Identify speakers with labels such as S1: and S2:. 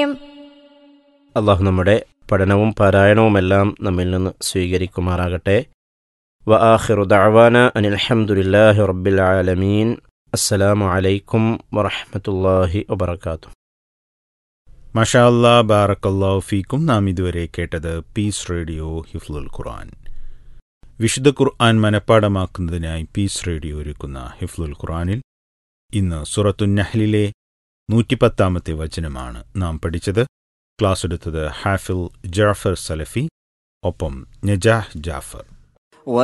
S1: ആമീൻ
S2: അള്ളാഹു നമ്മുടെ പഠനവും പാരായണവുമെല്ലാം നമ്മിൽ നിന്ന് സ്വീകരിക്കുമാറാകട്ടെ വ ആഖിറു ദഅവാന അനിൽ ഹംദുലില്ലാഹി റബ്ബിൽ ആലമീൻ അസ്സലാമു അലൈക്കും വറഹ്മത്തുള്ളാഹി വബറകാതുഹു
S3: മഷാ അല്ലാ ബാറക്കല്ലാഹു ഫീക്കും നാം ഇതുവരെ കേട്ടത് പീസ് റേഡിയോ ഹിഫ്ലുൽ ഖുർആൻ വിശുദ്ധ ഖുർആൻ മനഃപ്പാടമാക്കുന്നതിനായി പീസ് റേഡിയോ ഒരുക്കുന്ന ഹിഫ്ലുൽ ഖുർആനിൽ ഇന്ന് സുറത്തു നഹ്ലിലെ നൂറ്റിപ്പത്താമത്തെ വചനമാണ് നാം പഠിച്ചത് ക്ലാസ് എടുത്തത് ഹാഫിൽ ജാഫർ സലഫി ഒപ്പം നജാഹ് ജാഫർ